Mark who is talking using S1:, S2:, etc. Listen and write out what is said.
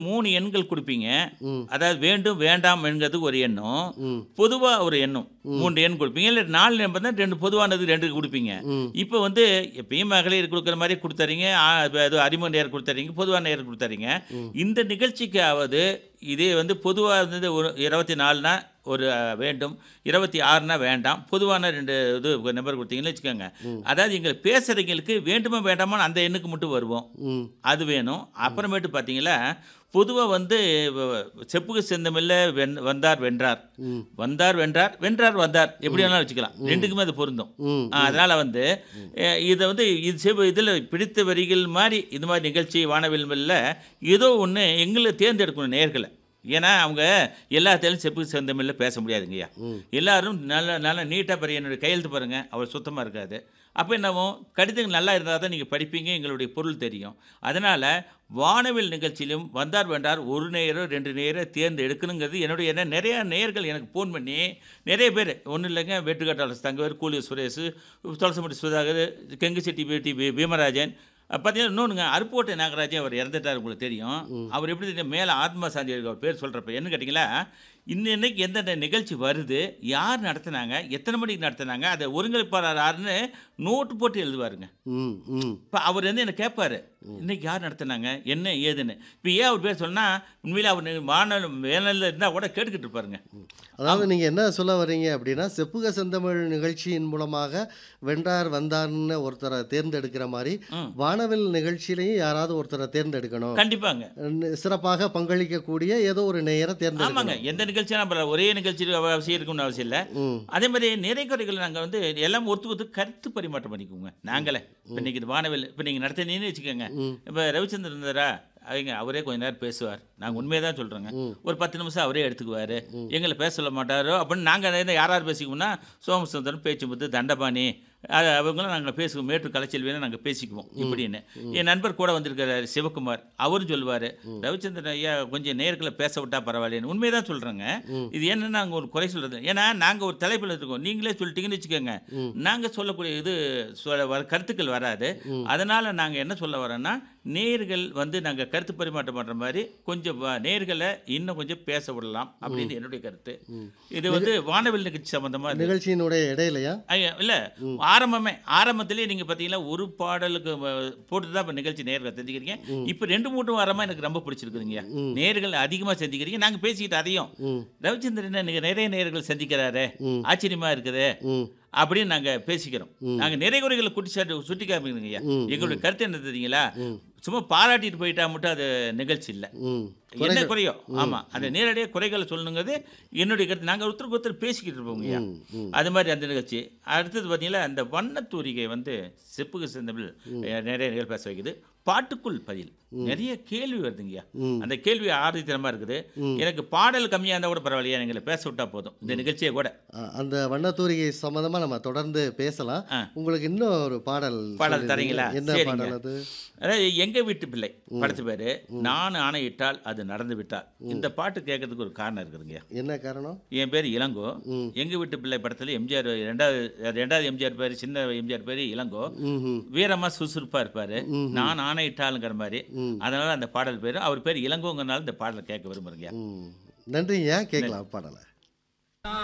S1: மூணு எண்கள் கொடுப்பீங்க
S2: ம்
S1: அதாவது வேண்டும் வேண்டாம் என்கிறது ஒரு எண்ணம்
S2: ம்
S1: பொதுவாக ஒரு எண்ணம் மூன்று எண் கொடுப்பீங்க இல்லை நாலு எண் தான் ரெண்டு பொதுவானது ரெண்டு கொடுப்பீங்க
S2: ம்
S1: இப்போ வந்து எப்பயும் மகளிர் கொடுக்குற மாதிரி கொடுத்துறீங்க ஆ- இப்ப அது அறிமுக நேரம் கொடுத்துறீங்க பொதுவான நேரம் கொடுத்துறீங்க இந்த நிகழ்ச்சிக்காவது இதே வந்து பொதுவாக இருந்தது ஒரு இருபத்தி நாலுனா ஒரு அஹ், வேண்டும் இருபத்தி ஆறுனா வேண்டாம் பொதுவான ரெண்டு இது நம்பர் கொடுத்தீங்கன்னு வச்சுக்கோங்க அதாவது எங்களை பேசுகிறவங்களுக்கு வேண்டுமா வேண்டாமான்னு அந்த எண்ணுக்கு மட்டும் வருவோம்
S2: ம்
S1: அது வேணும் அப்புறமேட்டு பார்த்தீங்களா பொதுவாக வந்து வ- செப்புக்கு செந்தமில்ல வென் வந்தார் வென்றார்
S2: ம்
S1: வந்தார் வென்றார் வென்றார் வந்தார் எப்படி வேணாலும் வச்சுக்கலாம் ரெண்டுக்குமே அது பொருந்தும்
S2: ம்
S1: ஆ, அதனால வந்து அஹ், இதை வந்து இது செவ் இதில் பிடித்த வரிகள் மாதிரி இது மாதிரி நிகழ்ச்சி வானவில்மில்ல ஏதோ ஒன்று எங்களை தேர்ந்தெடுக்கணும் நேர்களை ஏன்னா அவங்க எல்லாத்தையும் செப்பு செந்தமில்ல பேச முடியாதுங்கய்யா எல்லாரும் நல்ல நல்ல நீட்டாக பாரு என்னுடைய கையெழுத்து பாருங்கள் அவள் சுத்தமாக இருக்காது அப்போ என்னவும் கடிதங்கள் நல்லா இருந்தால் தான் நீங்கள் படிப்பீங்க எங்களுடைய பொருள் தெரியும் அதனால் வானவில் நிகழ்ச்சியிலும் வந்தார் வேண்டார் ஒரு நேரோ ரெண்டு நேரோ தேர்ந்து எடுக்கணுங்கிறது என்னுடைய என்ன நிறையா நேயர்கள் எனக்கு ஃபோன் பண்ணி நிறைய பேர் ஒன்றும் இல்லைங்க வெட்டுக்காட்டாளர் தங்கவர் கூலி சுரேஷ் துளசமுடி சுதாகர் கெங்குச்செட்டி பேட்டி பீ- பீமராஜன் அஹ் பார்த்தீங்கன்னா இன்னொன்றுங்க அருப்புக்கோட்டை நாகராஜன் அவர் இறந்துட்டார் உங்களுக்கு தெரியும் அவர் எப்படி தெரியும் மேலே ஆத்மா சாந்தி இருக்கு அவர் பேர் சொல்கிறப்ப என்ன கேட்டிங்களா இன்னைக்கு எந்தெந்த நிகழ்ச்சி வருது யார் நடத்துனாங்க எத்தனை மணிக்கு நடத்துனாங்க அதை ஒருங்கிணைப்பாளர் யாருன்னு நோட்டு போட்டு எழுதுவாருங்க
S2: ம் ம்
S1: இப்போ அவர் வந்து என்ன கேட்பாரு இன்னைக்கு யார் நடத்துனாங்க என்ன ஏதுன்னு இப்போ ஏன் அவர் பேர் சொன்னால் உண்மையிலே அவர் வானல் வேனலில் இருந்தால் கூட கேட்டுக்கிட்டு இருப்பாருங்க
S2: அதாவது நீங்கள் என்ன சொல்ல வர்றீங்க அப்படின்னா செப்புக செந்தமிழ் நிகழ்ச்சியின் மூலமாக வென்றார் வந்தார்னு ஒருத்தரை தேர்ந்தெடுக்கிற மாதிரி
S1: ம்.
S2: வானவில் நிகழ்ச்சியிலையும் யாராவது ஒருத்தரை தேர்ந்தெடுக்கணும்
S1: கண்டிப்பாங்க
S2: ந- சிறப்பாக பங்களிக்கக்கூடிய ஏதோ ஒரு நேயரை
S1: ஆமாங்க
S2: தேர்ந்தெடுக்கணும்
S1: எந்த நிகழ்ச்சியும் நம்ம ஒரே நிகழ்ச்சி அவசியம் இருக்கும்னு அவசியம் இல்லை
S2: ம்
S1: அதே மாதிரி நிறை குறைகள் நாங்கள் வந்து எல்லாம் ஒருத்தர் ஒருத்தர் கருத்து பரிமாற்றம் பண்ணிக்குவோங்க நாங்களே இப்போ இன்னைக்கு இது வானவில் இப்போ நீங்கள் நடத்தினீங்கன்னு வச்சுக்கோங்க
S2: ம்.
S1: இப்போ ரவிச்சந்திரன் இருந்தாரா அவங்க அவரே கொஞ்ச நேரம் பேசுவார் நாங்கள் உண்மையை தான் சொல்கிறோங்க
S2: ம்.
S1: ஒரு பத்து நிமிஷம் அவரே எடுத்துக்குவார் எங்களை பேச சொல்ல மாட்டாரோ அப்படின்னு நாங்கள் யார் யார் பேசிக்குவோம்னா சோமசுந்தரம் பேச்சு முத்து தண்டபாணி அது அவங்களும் நாங்கள் பேசுவோம் மேட்டு கலைச்செல்வியை நாங்கள் பேசிக்குவோம் இப்படின்னு என் நண்பர் கூட வந்திருக்கிறார் சிவகுமார் அவரும் சொல்லுவார் ரவிச்சந்திரன் ஐயா கொஞ்சம் நேர்களை பேச விட்டா பரவாயில்லைன்னு உண்மையை தான் சொல்கிறேங்க இது என்னன்னா நாங்கள் ஒரு குறை சொல்கிறது ஏன்னா நாங்கள் ஒரு தலைப்பில் இருக்கோம் நீங்களே சொல்லிட்டீங்கன்னு வச்சுக்கோங்க நாங்கள் சொல்லக்கூடிய இது சொல்ல வர கருத்துக்கள் வராது அதனால் நாங்கள் என்ன சொல்ல வரோன்னா நேர்கள் வந்து நாங்கள் கருத்து பரிமாற்றம் பண்ணுற மாதிரி கொஞ்சம் வ- நேர்களை இன்னும் கொஞ்சம் பேச விடலாம் அப்படின்னு என்னுடைய கருத்து இது வந்து வானவில் நிகழ்ச்சி சம்மந்தமாக
S2: நிகழ்ச்சியினுடைய இடையிலையா
S1: ஐயா இல்லை ஆரம்பமே ஆரம்பத்திலே நீங்கள் பார்த்தீங்கன்னா ஒரு பாடலுக்கு வ- போட்டு தான் இப்போ நிகழ்ச்சி நேர்களை செஞ்சுக்கிறீங்க இப்போ ரெண்டு மூணு வாரமாக எனக்கு ரொம்ப பிடிச்சிருக்குதுங்க நேர்கள் அதிகமாக செஞ்சுக்கிறீங்க நாங்கள் பேசிக்கிட்டு அதையும்
S2: ம்
S1: ரவிச்சந்திரன் இன்னைக்கு நிறைய நேர்கள் சந்திக்கிறாரு
S2: ம்.
S1: ஆச்சரியமா இருக்குது
S2: ம்
S1: அப்படின்னு நாங்கள் பேசிக்கிறோம் நாங்கள் நிறைய குறைகளை குட்டி சாட்டு சுட்டி காமிக்கிறோங்க ஐயா எங்களுடைய கருத்து என்ன தெரியுங்களா சும்மா பாராட்டிட்டு போயிட்டா மட்டும் அது நிகழ்ச்சி இல்லை
S2: ம்
S1: என்ன குறையோ ஆமாம் அந்த நேரடியாக குறைகளை சொல்லணுங்கிறது என்னுடைய கருத்து நாங்கள் ஒருத்தருக்கு ஒருத்தர் பேசிக்கிட்டு இருப்போங்க ஐயா
S2: ம் ம்
S1: அது மாதிரி அந்த நிகழ்ச்சி அடுத்தது பார்த்தீங்கன்னா அந்த வண்ணத்தூரிகை வந்து செப்புக்கு செந்தமிழ் நிறைய நிகழ் பேச வைக்குது பாட்டுக்குள் பதில் நிறைய கேள்வி வருதுங்கய்யா
S2: ம்.
S1: அந்த கேள்வி ஆரோக்கியத்தனமாக இருக்குது எனக்கு பாடல் கம்மியாக இருந்தால் கூட பரவாயில்லையா எங்களை பேச விட்டா போதும் இந்த நிகழ்ச்சியை கூட
S2: அ- அந்த வண்ணத்தூரிகை சம்மந்தமாக நம்ம தொடர்ந்து பேசலாம்
S1: ஆ.
S2: உங்களுக்கு இன்னும் ஒரு பாடல்
S1: பாடல்
S2: சொல்லிருந்தீங்க.
S1: தரீங்களா?
S2: என்ன
S1: சரிங்க.
S2: பாடல் அது
S1: அதாவது எங்க வீட்டு பிள்ளை படத்து பேர் நான் ஆணையிட்டால் அது நடந்து விட்டால் இந்த பாட்டு கேட்கறதுக்கு ஒரு காரணம் இருக்குதுங்க
S2: என்ன காரணம்
S1: என் பேர் இளங்கோ
S2: ம்.
S1: எங்க வீட்டு பிள்ளை படத்தில் எம்ஜிஆர் ரெண்டாவது ரெண்டாவது எம்ஜிஆர் பேர் சின்ன எம்ஜிஆர் பேர் இளங்கோ
S2: ம்
S1: வீரமா சுறுசுறுப்பா இருப்பாரு நான் ஆணையிட்டாளுங்கிற மாதிரி அதனால அந்த பாடல் பேர் அவர் பேர் இளங்கோங்கிறனால இந்த பாடலை கேட்க விரும்புறீங்க
S2: ம் நன்றிங்க கேட்கலாம் பாடலை